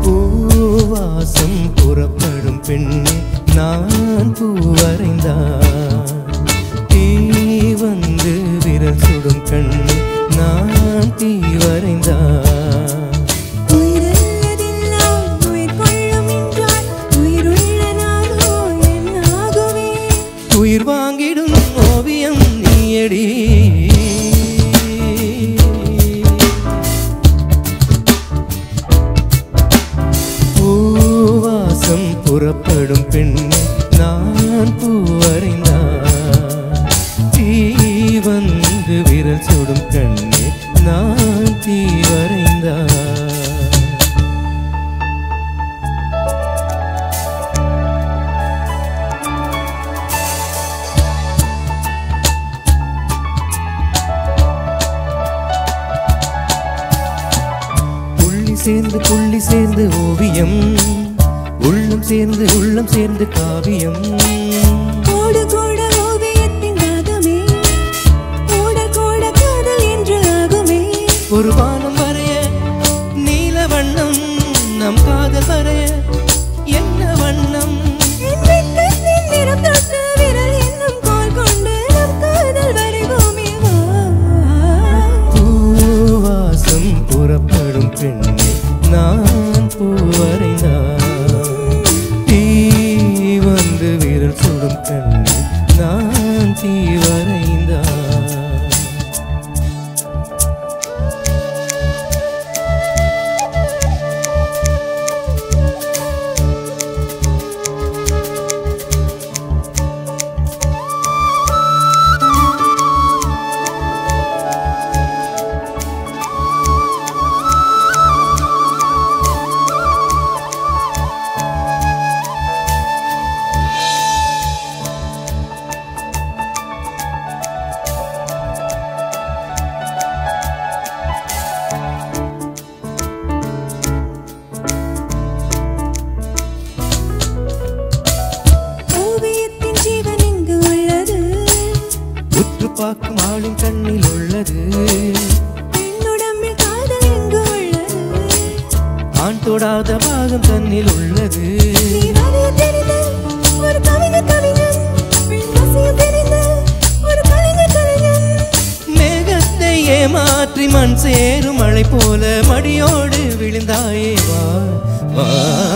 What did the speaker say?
பூவாசம் புறப்படும் பெண்ணே நான் பூ வரைந்தான் தீ வந்து விரல் சுடும் கண்ணே நான் தீ வரைந்தான் உயிரல்லதெல்லாம் உயிர் கொள்ளும் என்றால் உயிருள்ள நானோ என்னாகுவேன் உயிர் வாங்கிடும் ஓவியம் நீயடி பூவாசம் புறப்படும் பெண்ணே நான் பூவறிந்தான் தீ வந்து விரல் சுடும் கண்ணே நான் தீ வரைந்தான் புள்ளி சேர்ந்து புள்ளி சேர்ந்து ஓவியம் உள்ளம் சேர்ந்து உள்ளம் சேர்ந்து காவியம் கோடு கோட ஓவியத்தின் ராகமே கோட கோட காதல் என்று ஆகுமே ஒரு வானம் வரைய நீல வண்ணம் நம் காதல் வரைய என்ன வண்ணம் என் வெட்கத்தின் நிறம் தொட்டு விரல் என்னும் கோல் கொண்டு நம் காதல் வரைவோமே வா பூவாசம் புறப்படும் பெண்ணே நான் பூவரைந்தான் தீ வந்து விரல் சுடும் பெண்ணே நான் தீ வரைந்தான் ஓவியத்தின் ஜீவன் எங்கு உள்ளது உற்று பார்க்கும் ஆளும் கண்ணில் உள்ளது பெண்ணுடம்பில் காதல் எங்கு உள்ளது ஆண் தொடாத பாகம் தன்னில் உள்ளது நீ வரைய தெரிந்த ஒரு கவிஞர் கவிஞன் பெண் ரசிய தெரிந்த ஒரு கலைஞர் கலைஞன் மேகத்தை ஏமாற்றி மண் சேரும் மழை போல மடியோடு விழுந்தாயே வா வா